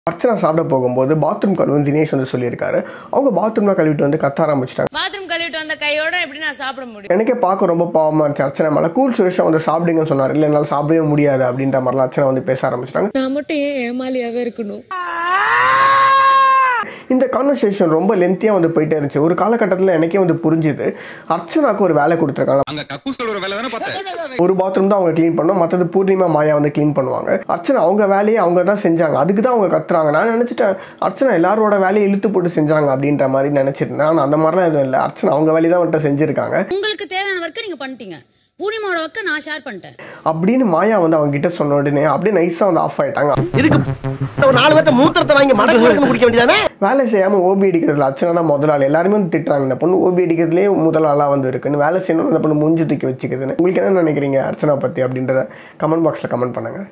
அர்ச்சனா சாப்பிட போகும்போது பாத்ரூம் கழுவும் தினேஷ் வந்து சொல்லியிருக்காரு அவங்க பாத்ரூம்லாம் கழுவிட்டு வந்து கத்த ஆரம்பிச்சிட்டாங்க பாத்ரூம் கழுவிட்டு வந்த கையோட எப்படி நான் சாப்பிட முடியும் எனக்கே பார்க்க ரொம்ப பாவமாக இருந்துச்சு அர்ச்சனா மேலே கூல் சுரேஷா வந்து சாப்பிடுங்கன்னு சொன்னார் இல்லை என்னால் சாப்பிடவே முடியாது அப்படின்ற மாதிரிலாம் அர்ச்சனா வந்து பேச ஆரம்பிச்சிட்டாங்க நான் மட்டும் ஏன் ஏமாலியாவே இருக்கணும் இந்த கான்வர்சேஷன் ரொம்ப லென்த்தியாக வந்து போயிட்டே இருந்துச்சு ஒரு காலகட்டத்தில் எனக்கே வந்து புரிஞ்சுது அர்ச்சனாக்கு ஒரு வேலை கொடுத்துருக்காங்க அங்க கக்கூஸ் கழுவுற வேலை தானே பார்த்தேன் ஒரு பாத்ரூம் தான் அவங்க க்ளீன் பண்ணோம் மற்றது பூர்ணிமா மாயா வந்து க்ளீன் பண்ணுவாங்க அர்ச்சனா அவங்க வேலையை அவங்க தான் செஞ்சாங்க அதுக்கு தான் அவங்க கத்துறாங்க நான் நினச்சிட்டேன் அர்ச்சனா எல்லாரோட வேலையை இழுத்து போட்டு செஞ்சாங்க அப்படின்ற மாதிரி நினச்சிருந்தேன் ஆனால் அந்த மாதிரிலாம் எதுவும் இல்லை அர்ச்சனா அவங்க வேலையை தான் வந்துட்டு செஞ்சுருக்காங்க உங்களுக்கு தேவையான ஒர்க்கை நீங்க பண்ணிட்டீங்க பூர்ணிமாவோட ஒர்க்கை நான் ஷேர் பண்ணிட்டேன் அப்படின்னு மாயா வந்து அவங்க கிட்ட சொன்ன உடனே அப்படியே நைஸாக வந்து ஆஃப் ஆயிட்டாங்க இதுக்கு ஒரு நாலு பேர்த்த மூத்திரத்தை வாங்கி மடக்கு மடக்கு குடிக்க வேண்டியதானே வேலை செய்யாமல் ஓபி அடிக்கிறதுல அர்ச்சனா தான் முதல் ஆள் எல்லாருமே வந்து திட்டுறாங்க இந்த பொண்ணு ஓபி அடிக்கிறதுலே முதல் ஆளாக வந்து இருக்குன்னு வேலை செய்யணும் அந்த பொண்ணு மூஞ்சி தூக்கி வச்சுக்குதுன்னு உங்களுக்கு என்ன நினைக்கிறீங்க அர்ச்சனா பற்றி அப்படின்றத கமெண்ட் பாக்ஸில் கமெண்ட் பண்ணுங்கள்